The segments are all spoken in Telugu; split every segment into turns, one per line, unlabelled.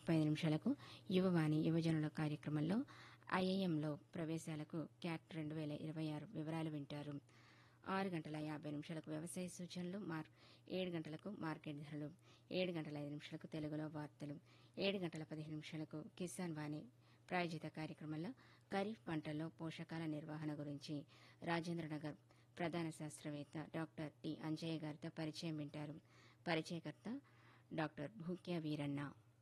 ముప్పై ఐదు నిమిషాలకు యువవాణి యువజనుల కార్యక్రమంలో ఐఐఎంలో ప్రవేశాలకు క్యాట్ రెండు వేల ఇరవై ఆరు వివరాలు వింటారు ఆరు గంటల యాభై నిమిషాలకు వ్యవసాయ సూచనలు మార్ ఏడు గంటలకు మార్కెట్ ధరలు ఏడు గంటల ఐదు నిమిషాలకు తెలుగులో వార్తలు ఏడు గంటల పదిహేను నిమిషాలకు కిసాన్ వాణి ప్రాయోజిత కార్యక్రమంలో ఖరీఫ్ పంటల్లో పోషకాల నిర్వహణ గురించి రాజేంద్రనగర్ ప్రధాన శాస్త్రవేత్త డాక్టర్ టి అంజయ్య గారితో పరిచయం వింటారు పరిచయకర్త డాక్టర్ భూక్య వీరన్న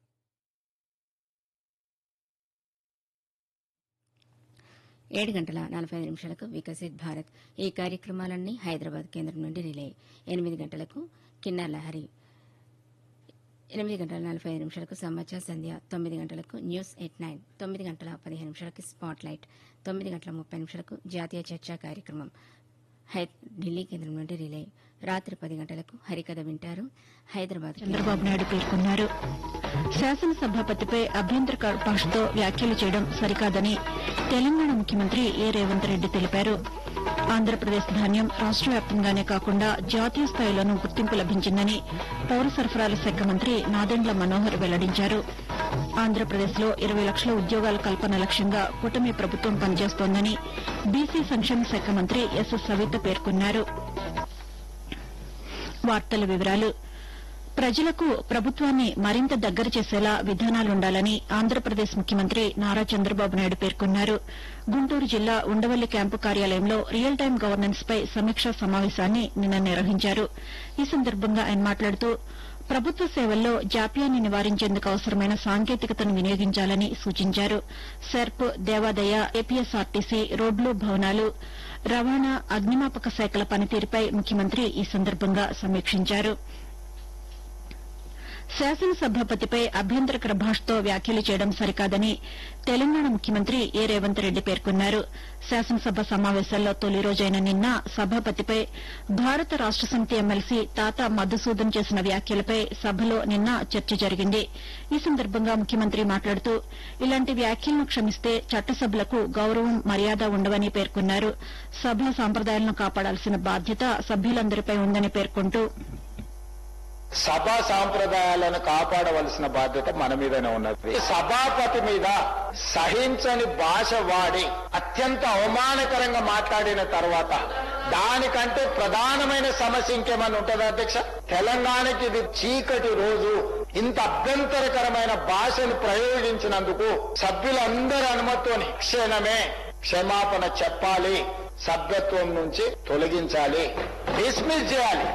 ఏడు గంటల నలభై ఐదు నిమిషాలకు వికసిత్ భారత్ ఈ కార్యక్రమాలన్నీ హైదరాబాద్ కేంద్రం నుండి రిలే ఎనిమిది గంటలకు కిన్నర్ లహరి ఎనిమిది గంటల నలభై ఐదు నిమిషాలకు సమాచార సంధ్య తొమ్మిది గంటలకు న్యూస్ ఎట్ నైన్ తొమ్మిది గంటల పదిహేను నిమిషాలకు స్పాట్ లైట్ తొమ్మిది గంటల ముప్పై నిమిషాలకు జాతీయ చర్చా కార్యక్రమం హై ఢిల్లీ కేంద్రం నుండి రిలే రాత్రి పది గంటలకు హరికథ వింటారు హైదరాబాద్
చంద్రబాబు నాయుడు పేర్కొన్నారు శాసనసభాపతిపై అభ్యంతరకర భాషతో వ్యాఖ్యలు చేయడం సరికాదని తెలంగాణ ముఖ్యమంత్రి ఏ రేవంత్ రెడ్డి తెలిపారు ఆంధ్రప్రదేశ్ ధాన్యం రాష్ట వ్యాప్తంగానే కాకుండా జాతీయ స్థాయిలోనూ గుర్తింపు లభించిందని పౌర సరఫరాల శాఖ మంత్రి నాదెండ్ల మనోహర్ వెల్లడించారు ఆంధ్రప్రదేశ్లో ఇరవై లక్షల ఉద్యోగాల కల్పన లక్ష్యంగా కూటమి ప్రభుత్వం పనిచేస్తోందని బీసీ సంక్షేమ శాఖ మంత్రి ఎస్ సవిత పేర్కొన్నారు వార్తల వివరాలు ప్రజలకు ప్రభుత్వాన్ని మరింత దగ్గర చేసేలా విధానాలుండాలని ఆంధ్రప్రదేశ్ ముఖ్యమంత్రి నారా చంద్రబాబు నాయుడు పేర్కొన్నారు గుంటూరు జిల్లా ఉండవల్లి క్యాంపు కార్యాలయంలో రియల్ టైం గవర్నెన్స్ పై సమీక్షా సమావేశాన్ని నిన్న నిర్వహించారు ఈ సందర్భంగా ఆయన మాట్లాడుతూ ప్రభుత్వ సేవల్లో జాప్యాన్ని నివారించేందుకు అవసరమైన సాంకేతికతను వినియోగించాలని సూచించారు సెర్ప్ దేవాదయ ఏపీఎస్ఆర్టీసీ రోడ్లు భవనాలు రవాణా అగ్నిమాపక శాఖల పనితీరుపై ముఖ్యమంత్రి ఈ సందర్భంగా సమీక్షించారు శాసనసభాపతిపై అభ్యంతరకర భాషతో వ్యాఖ్యలు చేయడం సరికాదని తెలంగాణ ముఖ్యమంత్రి ఏ రేవంత్ రెడ్డి పేర్కొన్నారు శాసనసభ సమావేశాల్లో తొలి రోజైన నిన్న సభాపతిపై భారత రాష్ట సమితి ఎమ్మెల్సీ తాత మధుసూదన్ చేసిన వ్యాఖ్యలపై సభలో నిన్న చర్చ జరిగింది ఈ సందర్భంగా ముఖ్యమంత్రి మాట్లాడుతూ ఇలాంటి వ్యాఖ్యలను క్షమిస్తే చట్టసభలకు గౌరవం మర్యాద ఉండవని పేర్కొన్నారు సభ సాంప్రదాయాలను కాపాడాల్సిన బాధ్యత సభ్యులందరిపై ఉందని పేర్కొంటూ
సభా సాంప్రదాయాలను కాపాడవలసిన బాధ్యత మన మీదనే ఉన్నది సభాపతి మీద సహించని భాష వాడి అత్యంత అవమానకరంగా మాట్లాడిన తర్వాత దానికంటే ప్రధానమైన సమస్య ఇంకేమైనా ఉంటుందా అధ్యక్ష తెలంగాణకి ఇది చీకటి రోజు ఇంత అభ్యంతరకరమైన భాషను ప్రయోగించినందుకు సభ్యులందరి అనుమతితోని క్షణమే క్షమాపణ చెప్పాలి సభ్యత్వం నుంచి తొలగించాలి డిస్మిస్ చేయాలి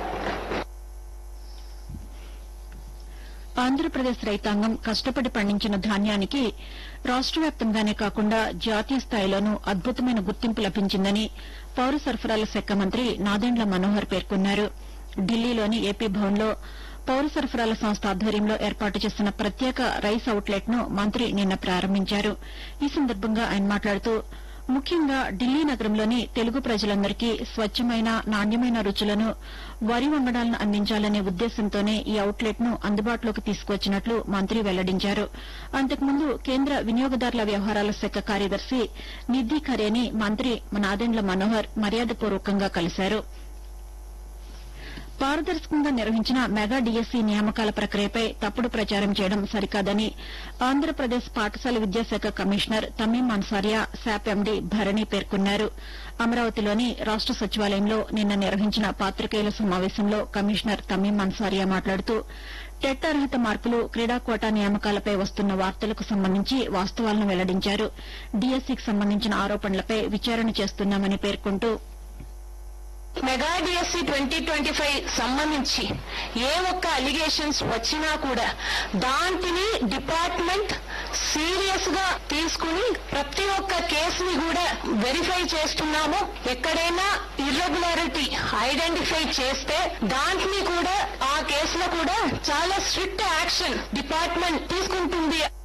ఆంధ్రప్రదేశ్ రైతాంగం కష్టపడి పండించిన ధాన్యానికి రాష్ట వ్యాప్తంగానే కాకుండా జాతీయ స్థాయిలోనూ అద్భుతమైన గుర్తింపు లభించిందని పౌర సరఫరాల శాఖ మంత్రి నాదెండ్ల మనోహర్ పేర్కొన్నారు ఢిల్లీలోని ఏపీ భవన్లో పౌర సరఫరాల సంస్థ ఆధ్వర్యంలో ఏర్పాటు చేసిన ప్రత్యేక రైస్ అవుట్లెట్ ను మంత్రి నిన్న ప్రారంభించారు ఈ సందర్భంగా ఆయన మాట్లాడుతూ ముఖ్యంగా ఢిల్లీ నగరంలోని తెలుగు ప్రజలందరికీ స్వచ్ఛమైన నాణ్యమైన రుచులను వరి వంగడాలను అందించాలనే ఉద్దేశంతోనే ఈ అవుట్లెట్ ను అందుబాటులోకి తీసుకువచ్చినట్లు మంత్రి వెల్లడించారు అంతకుముందు కేంద్ర వినియోగదారుల వ్యవహారాల శాఖ కార్యదర్శి నిధి ఖరేని మంత్రి నాదెండ్ల మనోహర్ మర్యాదపూర్వకంగా కలిశారు పారదర్శకంగా నిర్వహించిన మెగా డీఎస్సీ నియామకాల ప్రక్రియపై తప్పుడు ప్రచారం చేయడం సరికాదని ఆంధ్రప్రదేశ్ పాఠశాల విద్యాశాఖ commissioner Tameem Ansariya SAAP MD Bharani పేర్కొన్నారు అమరావతిలోని రాష్ట సచివాలయంలో నిన్న నిర్వహించిన పాతికేయుల సమావేశంలో కమిషనర్ తమీం అన్సారియా మాట్లాడుతూ టెట్ అర్హత మార్పులు క్రీడా కోటా నియామకాలపై వస్తున్న వార్తలకు సంబంధించి వాస్తవాలను వెల్లడించారు డీఎస్సీకి సంబంధించిన ఆరోపణలపై విచారణ చేస్తున్నామని పేర్కొంటూ
mega DSC twenty twenty five సంబంధించి ఏ ఒక్క అలిగేషన్స్ వచ్చినా కూడా దాంటిని డిపార్ట్మెంట్ సీరియస్ గా తీసుకుని ప్రతి ఒక్క కేసుని కూడా వెరిఫై చేస్తున్నాము ఎక్కడైనా ఇర్రెగ్యులారిటీ ఐడెంటిఫై చేస్తే దాంట్ని కూడా ఆ కేసులో కూడా చాలా స్ట్రిక్ట్ యాక్షన్ డిపార్ట్మెంట్ తీసుకుంటుంది